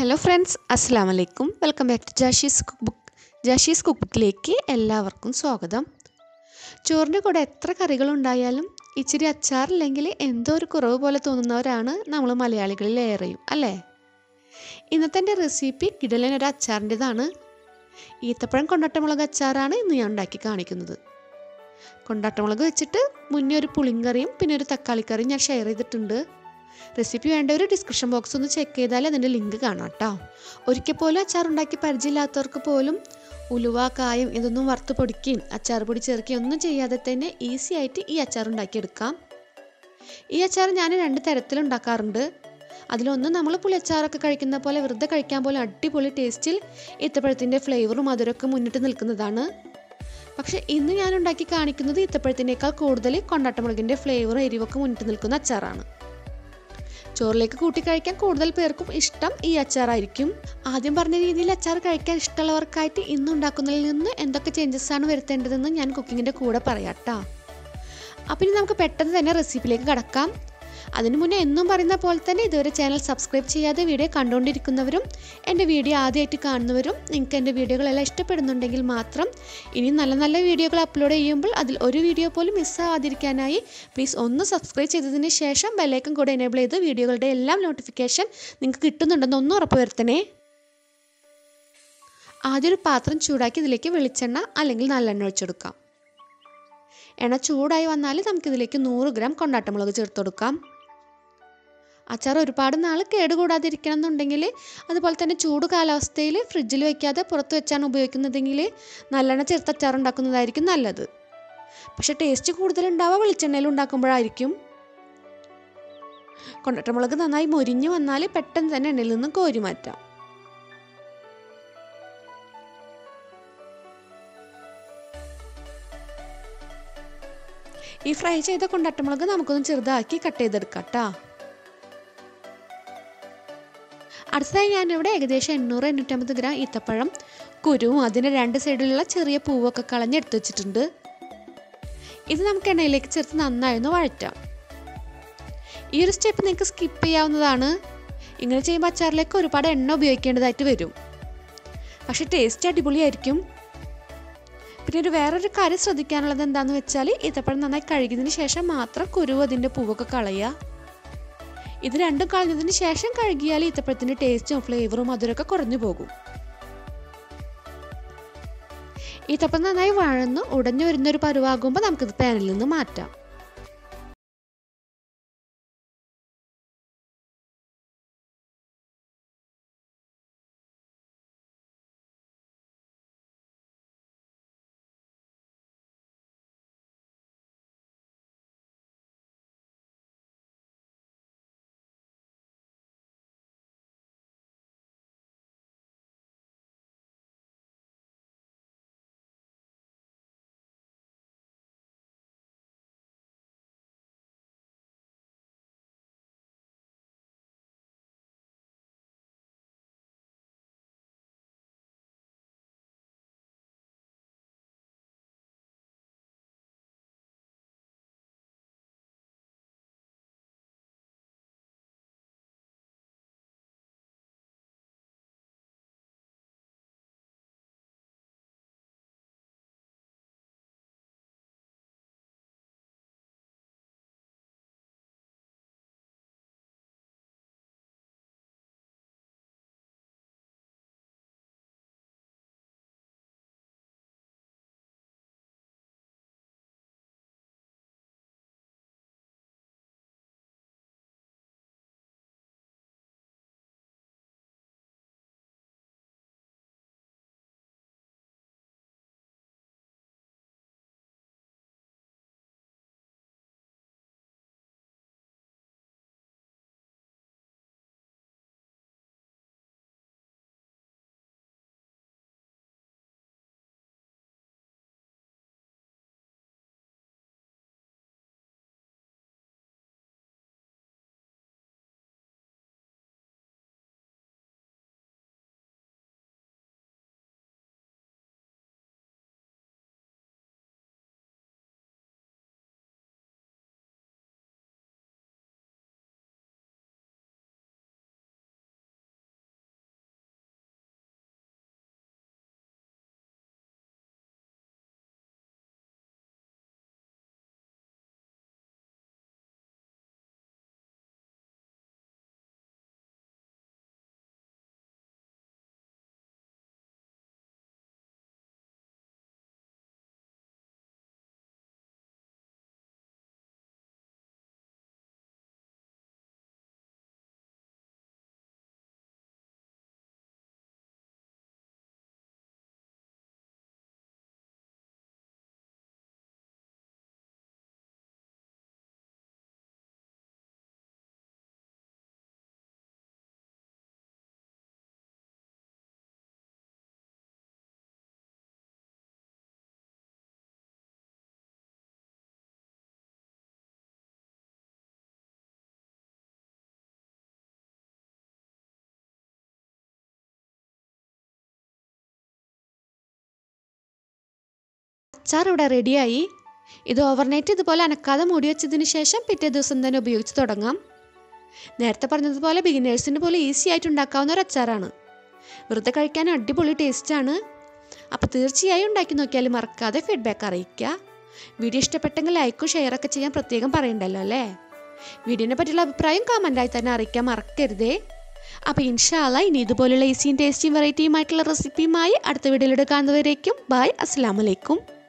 hello friends അസ്സാം വലൈക്കും welcome back to Jashi's cook book Jashi's cook ബുക്കിലേക്ക് എല്ലാവർക്കും സ്വാഗതം ചോറിൻ്റെ കൂടെ എത്ര കറികളുണ്ടായാലും ഇച്ചിരി അച്ചാറില്ലെങ്കിൽ എന്തോ ഒരു കുറവ് പോലെ തോന്നുന്നവരാണ് നമ്മൾ മലയാളികളിൽ ഏറെയും അല്ലേ ഇന്നത്തെ എൻ്റെ റെസിപ്പി കിടലൻ ഒരു അച്ചാറിൻ്റെതാണ് ഈത്തപ്പഴം കൊണ്ടാട്ടമുളക് അച്ചാറാണ് ഇന്ന് ഞാൻ ഉണ്ടാക്കി കാണിക്കുന്നത് കൊണ്ടാട്ടമുളക് വെച്ചിട്ട് മുന്നേ ഒരു പുളിങ്കറിയും പിന്നെ ഒരു തക്കാളിക്കറിയും ഞാൻ ഷെയർ ചെയ്തിട്ടുണ്ട് റെസിപ്പി വേണ്ടവർ ഡിസ്ക്രിപ്ഷൻ ബോക്സ് ഒന്ന് ചെക്ക് ചെയ്താൽ അതിൻ്റെ ലിങ്ക് കാണാം കേട്ടോ ഒരിക്കൽ പോലും അച്ചാർ ഉണ്ടാക്കി പരിചയമില്ലാത്തവർക്ക് പോലും ഉലുവ കായം ഇതൊന്നും വറുത്ത് പൊടിക്കുകയും അച്ചാർ പൊടി ചേർക്കുകയും ഒന്നും ചെയ്യാതെ തന്നെ ഈസി ആയിട്ട് ഈ അച്ചാർ ഉണ്ടാക്കിയെടുക്കാം ഈ അച്ചാർ ഞാൻ രണ്ട് തരത്തിലുണ്ടാക്കാറുണ്ട് അതിലൊന്ന് നമ്മൾ പുളിയച്ചാറൊക്കെ കഴിക്കുന്ന പോലെ വെറുതെ കഴിക്കാൻ പോലെ അടിപൊളി ടേസ്റ്റിൽ ഈത്തപ്പഴത്തിൻ്റെ ഫ്ലേവറും മധുരമൊക്കെ മുന്നിട്ട് നിൽക്കുന്നതാണ് പക്ഷെ ഇന്ന് ഞാൻ ഉണ്ടാക്കി കാണിക്കുന്നത് ഈത്തപ്പഴത്തിനേക്കാൾ കൂടുതൽ കൊണ്ടാട്ടമുളകിൻ്റെ ഫ്ലേവറും എരിവൊക്കെ മുന്നിട്ട് നിൽക്കുന്ന അച്ചാറാണ് ചോറിലേക്ക് കൂട്ടി കഴിക്കാൻ കൂടുതൽ പേർക്കും ഇഷ്ടം ഈ അച്ചാറായിരിക്കും ആദ്യം പറഞ്ഞ രീതിയിൽ അച്ചാർ കഴിക്കാൻ ഇഷ്ടമുള്ളവർക്കായിട്ട് ഇന്ന് ഉണ്ടാക്കുന്നതിൽ നിന്ന് എന്തൊക്കെ ചേഞ്ചസ് ആണ് വരുത്തേണ്ടതെന്ന് ഞാൻ കുക്കിങ്ങിൻ്റെ കൂടെ പറയാം കേട്ടോ അപ്പം ഇനി നമുക്ക് പെട്ടെന്ന് തന്നെ റെസിപ്പിയിലേക്ക് കടക്കാം അതിനു മുന്നേ എന്നും പറയുന്ന പോലെ തന്നെ ഇതുവരെ ചാനൽ സബ്സ്ക്രൈബ് ചെയ്യാതെ വീഡിയോ കണ്ടുകൊണ്ടിരിക്കുന്നവരും എൻ്റെ വീഡിയോ ആദ്യമായിട്ട് കാണുന്നവരും നിങ്ങൾക്ക് എൻ്റെ വീഡിയോകളെല്ലാം ഇഷ്ടപ്പെടുന്നുണ്ടെങ്കിൽ മാത്രം ഇനി നല്ല നല്ല വീഡിയോകൾ അപ്ലോഡ് ചെയ്യുമ്പോൾ അതിൽ ഒരു വീഡിയോ പോലും മിസ്സാവാതിരിക്കാനായി പ്ലീസ് ഒന്ന് സബ്സ്ക്രൈബ് ചെയ്തതിന് ശേഷം ബെല്ലൈക്കൻ കൂടെ എനേബിൾ ചെയ്ത് വീഡിയോകളുടെ എല്ലാം നോട്ടിഫിക്കേഷൻ നിങ്ങൾക്ക് കിട്ടുന്നുണ്ടെന്ന് ഒന്ന് ഉറപ്പ് വരുത്തണേ ആദ്യം ഒരു പാത്രം ചൂടാക്കി ഇതിലേക്ക് വെളിച്ചെണ്ണ അല്ലെങ്കിൽ നല്ലെണ്ണ ഒഴിച്ചെടുക്കാം എണ്ണ ചൂടായി വന്നാൽ നമുക്കിതിലേക്ക് നൂറ് ഗ്രാം കൊണ്ടാട്ടമുളക് ചേർത്ത് കൊടുക്കാം അച്ചാർ ഒരുപാട് നാൾ കേടുകൂടാതിരിക്കണം എന്നുണ്ടെങ്കിൽ അതുപോലെ തന്നെ ചൂട് കാലാവസ്ഥയിൽ ഫ്രിഡ്ജിൽ വെക്കാതെ പുറത്ത് വെച്ചാണ് ഉപയോഗിക്കുന്നതെങ്കിൽ നല്ലെണ്ണ ചേർത്ത് അച്ചാർ ഉണ്ടാക്കുന്നതായിരിക്കും നല്ലത് പക്ഷേ ടേസ്റ്റ് കൂടുതലുണ്ടാവുക വെളിച്ചെണ്ണയിൽ ഉണ്ടാക്കുമ്പോഴായിരിക്കും കൊണ്ടട്ടമുളക് നന്നായി മൊരിഞ്ഞു വന്നാൽ പെട്ടെന്ന് തന്നെ എണ്ണയിൽ നിന്ന് കോരി മാറ്റാം ഈ ഫ്രൈ ചെയ്ത കൊണ്ടട്ടമുളക് നമുക്കൊന്ന് ചെറുതാക്കി കട്ട് ചെയ്തെടുക്കാം കേട്ടോ അടുത്തതായി ഞാനിവിടെ ഏകദേശം എണ്ണൂറ് എണ്ണൂറ്റമ്പത് ഗ്രാം ഈത്തപ്പഴം കുരുവും അതിൻ്റെ രണ്ട് സൈഡിലുള്ള ചെറിയ പൂവൊക്കെ കളഞ്ഞെടുത്ത് വെച്ചിട്ടുണ്ട് ഇത് നമുക്ക് എണ്ണയിലേക്ക് ചേർത്ത് നന്നായി ഒന്ന് വഴറ്റാം ഈ ഒരു സ്റ്റെപ്പ് നിങ്ങൾക്ക് സ്കിപ്പ് ചെയ്യാവുന്നതാണ് ഇങ്ങനെ ചെയ്യുമ്പോൾ അച്ചാറിലേക്ക് ഒരുപാട് എണ്ണ ഉപയോഗിക്കേണ്ടതായിട്ട് വരും പക്ഷേ ടേസ്റ്റ് അടിപൊളിയായിരിക്കും പിന്നെ ഒരു വേറൊരു കാര്യം ശ്രദ്ധിക്കാനുള്ളത് എന്താണെന്ന് വെച്ചാൽ ഈത്തപ്പഴം നന്നായി കഴുകിയതിന് ശേഷം മാത്രം കുരുവ് അതിൻ്റെ പൂവൊക്കെ കളയുക ഇത് രണ്ടും കളഞ്ഞതിന് ശേഷം കഴുകിയാൽ ഈത്തപ്പഴത്തിൻ്റെ ടേസ്റ്റും ഫ്ലേവറും മധുരമൊക്കെ കുറഞ്ഞു പോകും ഈത്തപ്പഴം നന്നായി വഴന്ന് ഉടഞ്ഞു വരുന്ന ഒരു പരുവാകുമ്പോൾ നമുക്കിത് പാനിൽ നിന്ന് മാറ്റാം അച്ചാർ ഇവിടെ റെഡിയായി ഇത് ഓവർനൈറ്റ് ഇതുപോലെ അനക്കാതെ മൂടി വെച്ചതിന് ശേഷം പിറ്റേ ദിവസം തന്നെ ഉപയോഗിച്ച് തുടങ്ങാം നേരത്തെ പറഞ്ഞതുപോലെ ബിഗിനേഴ്സിന് പോലെ ഈസി ആയിട്ട് ഉണ്ടാക്കാവുന്ന ഒരു അച്ചാറാണ് വെറുതെ കഴിക്കാൻ അടിപൊളി ടേസ്റ്റാണ് അപ്പോൾ തീർച്ചയായും ഉണ്ടാക്കി നോക്കിയാൽ മറക്കാതെ ഫീഡ്ബാക്ക് അറിയിക്കുക വീഡിയോ ഇഷ്ടപ്പെട്ടെങ്കിൽ ലൈക്കും ഷെയറൊക്കെ ചെയ്യാൻ പ്രത്യേകം പറയണ്ടല്ലോ അല്ലേ വീഡിയോനെ പറ്റിയുള്ള അഭിപ്രായം കമൻ്റായി തന്നെ അറിയിക്കാൻ മറക്കരുതേ അപ്പോൾ ഇൻഷാല്ല ഇനി ഇതുപോലുള്ള ഈസിയും ടേസ്റ്റിയും വെറൈറ്റിയുമായിട്ടുള്ള റെസിപ്പിയുമായി അടുത്ത വീഡിയോയിലൂടെ കാണുന്നവരേക്കും ബായ് അസ്സാം വലൈക്കും